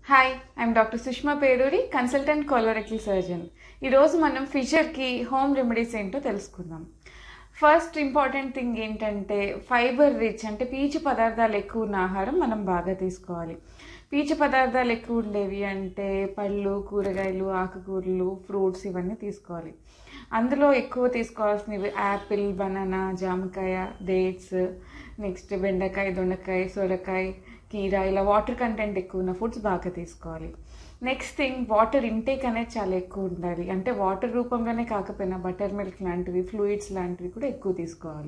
hi I'm doctor Sushma Peruri consultant colorectal surgeon ఈరోజు మనం ఫిషర్కి హోమ్ రెమెడీస్ ఏంటో తెలుసుకుందాం ఫస్ట్ ఇంపార్టెంట్ థింగ్ ఏంటంటే ఫైబర్ రిచ్ అంటే పీచు పదార్థాలు ఎక్కువ ఉన్న ఆహారం మనం బాగా తీసుకోవాలి పీచు పదార్థాలు ఎక్కువ ఉండేవి అంటే పళ్ళు కూరగాయలు ఆకుకూరలు ఫ్రూట్స్ ఇవన్నీ తీసుకోవాలి అందులో ఎక్కువ తీసుకోవాల్సినవి యాపిల్ బనానా జామకాయ డేట్స్ నెక్స్ట్ బెండకాయ దొండకాయ సొరకాయ కీరా ఇలా వాటర్ కంటెంట్ ఎక్కువ ఉన్న ఫుడ్స్ బాగా తీసుకోవాలి నెక్స్ట్ థింగ్ వాటర్ ఇంటేక్ అనేది చాలా ఎక్కువ ఉండాలి అంటే వాటర్ రూపంలోనే కాకపోయినా బటర్ మిల్క్ లాంటివి ఫ్లూయిడ్స్ లాంటివి కూడా ఎక్కువ తీసుకోవాలి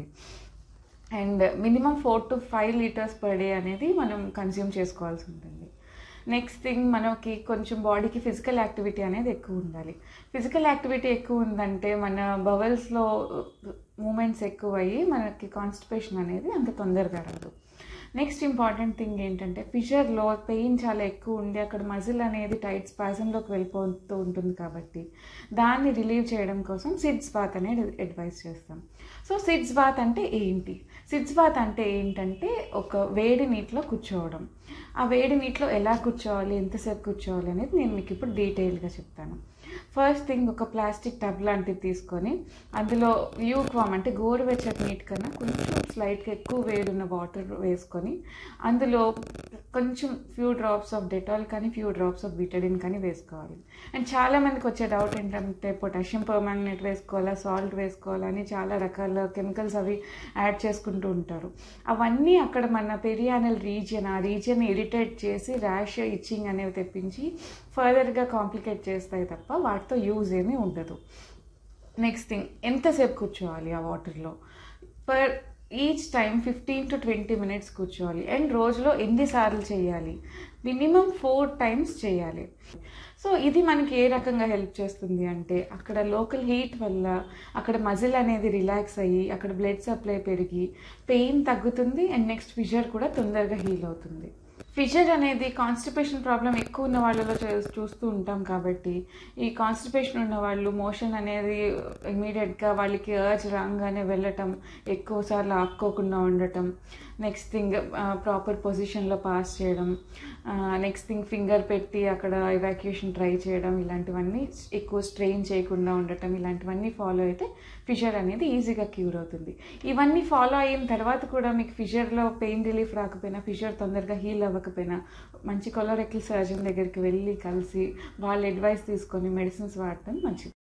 and minimum four to five litres per day అనేది మనం కన్జ్యూమ్ చేసుకోవాల్సి ఉంటుంది నెక్స్ట్ థింగ్ మనకి కొంచెం బాడీకి ఫిజికల్ యాక్టివిటీ అనేది ఎక్కువ ఉండాలి ఫిజికల్ యాక్టివిటీ ఎక్కువ ఉందంటే మన బవల్స్లో మూమెంట్స్ ఎక్కువ అయ్యి మనకి కాన్స్టిపేషన్ అనేది అంత తొందరగా రాదు నెక్స్ట్ ఇంపార్టెంట్ థింగ్ ఏంటంటే ఫిషర్లో పెయిన్ చాలా ఎక్కువ ఉండి అక్కడ మజిల్ అనేది టైట్ స్పాజంలోకి వెళ్ళిపోతూ ఉంటుంది కాబట్టి దాన్ని రిలీవ్ చేయడం కోసం సిడ్స్ బాత్ అనేది అడ్వైస్ చేస్తాం సో సిడ్స్ బాత్ అంటే ఏంటి సిడ్స్ బాత్ అంటే ఏంటంటే ఒక వేడి నీటిలో కూర్చోవడం ఆ వేడి నీటిలో ఎలా కూర్చోవాలి ఎంతసేపు కూర్చోవాలి అనేది నేను మీకు ఇప్పుడు డీటెయిల్గా చెప్తాను ఫస్ట్ థింగ్ ఒక ప్లాస్టిక్ టబ్ లాంటిది తీసుకొని అందులో యూక్వామ్ అంటే గోరువెచ్చటి నీటి కన్నా కొంచెం స్లైట్గా ఎక్కువ వేడున్న వాటర్ వేసుకొని అందులో కొంచెం ఫ్యూ డ్రాప్స్ ఆఫ్ డెటాల్ కానీ ఫ్యూ డ్రాప్స్ ఆఫ్ బిటడిన్ కానీ వేసుకోవాలి అండ్ చాలా మందికి వచ్చే డౌట్ ఏంటంటే పొటాషియం పర్మాంగనేట్ వేసుకోవాలా సాల్ట్ వేసుకోవాలా అని చాలా రకాల కెమికల్స్ అవి యాడ్ చేసుకుంటూ ఉంటారు అవన్నీ అక్కడ మన పెరియానల్ రీజియన్ ఆ రీజియన్ ఇరిటేట్ చేసి ర్యాష్ ఇచ్చింగ్ అనేవి తెప్పించి ఫర్దర్గా కాంప్లికేట్ చేస్తాయి తప్ప వాటితో యూజ్ ఏమీ ఉండదు నెక్స్ట్ థింగ్ ఎంతసేపు కూర్చోవాలి ఆ వాటర్లో per each time fifteen to twenty minutes కూర్చోవాలి అండ్ రోజులో ఎన్నిసార్లు చేయాలి మినిమం ఫోర్ టైమ్స్ చేయాలి సో ఇది మనకి ఏ రకంగా హెల్ప్ చేస్తుంది అంటే అక్కడ లోకల్ హీట్ వల్ల అక్కడ మజిల్ అనేది రిలాక్స్ అయ్యి అక్కడ బ్లడ్ సప్లై పెరిగి పెయిన్ తగ్గుతుంది అండ్ నెక్స్ట్ ఫిషర్ కూడా తొందరగా హీల్ అవుతుంది ఫిషర్ అనేది కాన్స్టిపేషన్ ప్రాబ్లం ఎక్కువ ఉన్న వాళ్ళలో చూ- చూస్తూ ఉంటాం కాబట్టి ఈ కాన్స్టిపేషన్ ఉన్న వాళ్ళు మోషన్ అనేది ఇమీడియట్గా వాళ్ళకి అర్జ్ రాగానే వెళ్ళటం ఎక్కువ సార్లు ఆపుకోకుండా ఉండటం నెక్స్ట్ థింగ్ ప్రాపర్ పొజిషన్లో పాస్ చేయడం నెక్స్ట్ థింగ్ ఫింగర్ పెట్టి అక్కడ ఎవాక్యుయేషన్ ట్రై చేయడం ఇలాంటివన్నీ ఎక్కువ స్ట్రెయిన్ చేయకుండా ఉండటం ఇలాంటివన్నీ ఫాలో అయితే ఫిషర్ అనేది ఈజీగా క్యూర్ అవుతుంది ఇవన్నీ ఫాలో అయిన తర్వాత కూడా మీకు ఫిషర్లో పెయిన్ రిలీఫ్ రాకపోయినా ఫిషర్ తొందరగా హీల్ అవ్వకపోయినా మంచి కొలోరెక్టల్ సర్జన్ దగ్గరికి వెళ్ళి కలిసి వాళ్ళ అడ్వైస్ తీసుకొని మెడిసిన్స్ వాడటం మంచిది